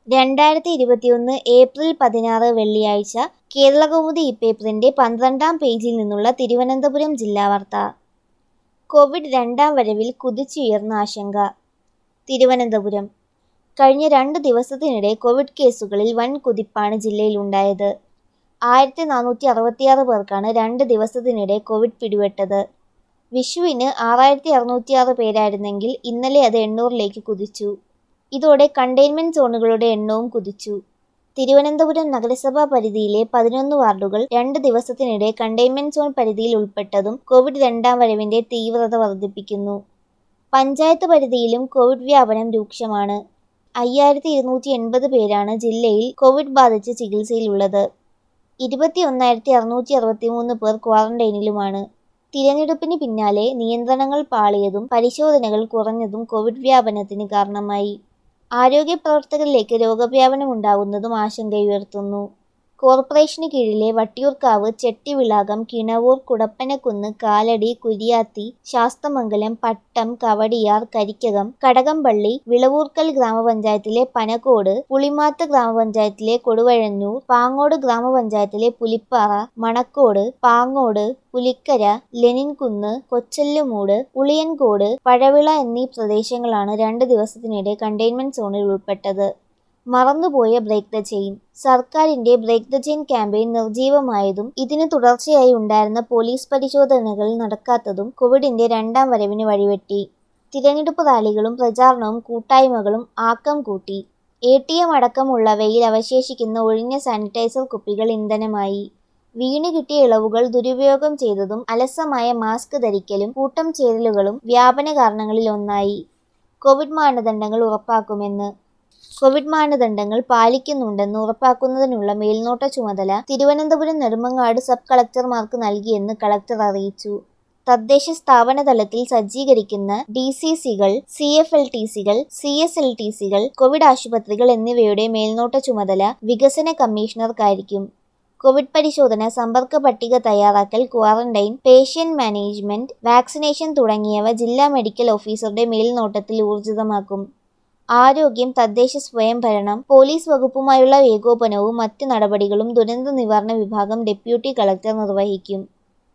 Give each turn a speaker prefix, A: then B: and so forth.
A: രണ്ടായിരത്തി ഇരുപത്തിയൊന്ന് ഏപ്രിൽ പതിനാറ് വെള്ളിയാഴ്ച കേരളകൗമുദി ഇപ്പേപ്പറിന്റെ പന്ത്രണ്ടാം പേജിൽ നിന്നുള്ള തിരുവനന്തപുരം ജില്ലാ വാർത്ത കോവിഡ് രണ്ടാം വരവിൽ കുതിച്ചുയർന്ന ആശങ്ക തിരുവനന്തപുരം കഴിഞ്ഞ രണ്ട് ദിവസത്തിനിടെ കോവിഡ് കേസുകളിൽ വൻ കുതിപ്പാണ് ജില്ലയിലുണ്ടായത് ആയിരത്തി നാനൂറ്റി അറുപത്തിയാറ് പേർക്കാണ് രണ്ട് ദിവസത്തിനിടെ കോവിഡ് പിടിപെട്ടത് വിഷുവിന് ആറായിരത്തി അറുന്നൂറ്റിയാറ് പേരായിരുന്നെങ്കിൽ ഇന്നലെ അത് എണ്ണൂറിലേക്ക് കുതിച്ചു ഇതോടെ കണ്ടെയ്ൻമെന്റ് സോണുകളുടെ എണ്ണവും കുതിച്ചു തിരുവനന്തപുരം നഗരസഭാ പരിധിയിലെ പതിനൊന്ന് വാർഡുകൾ രണ്ട് ദിവസത്തിനിടെ കണ്ടെയ്ൻമെന്റ് സോൺ പരിധിയിൽ ഉൾപ്പെട്ടതും കോവിഡ് രണ്ടാം വരവിന്റെ തീവ്രത വർദ്ധിപ്പിക്കുന്നു പഞ്ചായത്ത് പരിധിയിലും കോവിഡ് വ്യാപനം രൂക്ഷമാണ് അയ്യായിരത്തി ഇരുന്നൂറ്റി എൺപത് പേരാണ് ജില്ലയിൽ കോവിഡ് ബാധിച്ച് ചികിത്സയിലുള്ളത് ഇരുപത്തിയൊന്നായിരത്തി അറുന്നൂറ്റി അറുപത്തിമൂന്ന് പേർ ക്വാറന്റൈനിലുമാണ് തിരഞ്ഞെടുപ്പിന് പിന്നാലെ നിയന്ത്രണങ്ങൾ പാളിയതും പരിശോധനകൾ കുറഞ്ഞതും കോവിഡ് വ്യാപനത്തിന് കാരണമായി ആരോഗ്യ പ്രവർത്തകരിലേക്ക് രോഗവ്യാപനം ഉണ്ടാകുന്നതും ആശങ്കയുയർത്തുന്നു കോർപ്പറേഷന് കീഴിലെ വട്ടിയൂർക്കാവ് ചെട്ടിവിളാകം കിണവൂർ കുടപ്പനക്കുന്ന് കാലടി കുരിയാത്തി ശാസ്തമംഗലം പട്ടം കവടിയാർ കരിക്കകം കടകംപള്ളി വിളവൂർക്കൽ ഗ്രാമപഞ്ചായത്തിലെ പനക്കോട് പുളിമാത്ത് ഗ്രാമപഞ്ചായത്തിലെ കൊടുവഴന്നൂർ പാങ്ങോട് ഗ്രാമപഞ്ചായത്തിലെ പുലിപ്പാറ മണക്കോട് പാങ്ങോട് പുലിക്കര ലെനിൻകുന്ന് കൊച്ചല്ലുമൂട് ഉളിയൻകോട് പഴവിള എന്നീ പ്രദേശങ്ങളാണ് രണ്ട് ദിവസത്തിനിടെ കണ്ടെയ്ൻമെന്റ് സോണിൽ ഉൾപ്പെട്ടത് മറന്നുപോയ ബ്രേക്ക് ദ ചെയിൻ സർക്കാരിന്റെ ബ്രേക്ക് ദ ചെയിൻ ക്യാമ്പയിൻ നിർജീവമായതും ഇതിന് തുടർച്ചയായി ഉണ്ടായിരുന്ന പോലീസ് പരിശോധനകൾ നടക്കാത്തതും കോവിഡിന്റെ രണ്ടാം വരവിന് വഴിവെട്ടി തിരഞ്ഞെടുപ്പ് റാലികളും പ്രചാരണവും കൂട്ടായ്മകളും ആക്കം കൂട്ടി എ ടി എം അടക്കമുള്ളവയിൽ അവശേഷിക്കുന്ന ഒഴിഞ്ഞ സാനിറ്റൈസർ കുപ്പികൾ ഇന്ധനമായി വീണ് കിട്ടിയ ഇളവുകൾ ദുരുപയോഗം ചെയ്തതും അലസമായ മാസ്ക് ധരിക്കലും കൂട്ടം ചേരലുകളും വ്യാപന കാരണങ്ങളിൽ ഒന്നായി കോവിഡ് മാനദണ്ഡങ്ങൾ ഉറപ്പാക്കുമെന്ന് കോവിഡ് മാനദണ്ഡങ്ങൾ പാലിക്കുന്നുണ്ടെന്ന് ഉറപ്പാക്കുന്നതിനുള്ള മേൽനോട്ട ചുമതല തിരുവനന്തപുരം നെടുമങ്ങാട് സബ് കളക്ടർമാർക്ക് നൽകിയെന്ന് കളക്ടർ അറിയിച്ചു തദ്ദേശ സ്ഥാപന തലത്തിൽ സജ്ജീകരിക്കുന്ന ഡി സി സികൾ സി എഫ് എൽ ടി സികൾ സി എസ് എൽ ടി സികൾ കോവിഡ് ആശുപത്രികൾ എന്നിവയുടെ മേൽനോട്ട ചുമതല വികസന കമ്മീഷണർക്കായിരിക്കും കോവിഡ് പരിശോധന സമ്പർക്ക പട്ടിക തയ്യാറാക്കൽ ക്വാറന്റൈൻ പേഷ്യന്റ് മാനേജ്മെന്റ് വാക്സിനേഷൻ തുടങ്ങിയവ ജില്ലാ മെഡിക്കൽ ഓഫീസറുടെ മേൽനോട്ടത്തിൽ ഊർജിതമാക്കും ആരോഗ്യം തദ്ദേശ സ്വയംഭരണം പോലീസ് വകുപ്പുമായുള്ള ഏകോപനവും മറ്റ് നടപടികളും ദുരന്ത നിവാരണ വിഭാഗം ഡെപ്യൂട്ടി കളക്ടർ നിർവഹിക്കും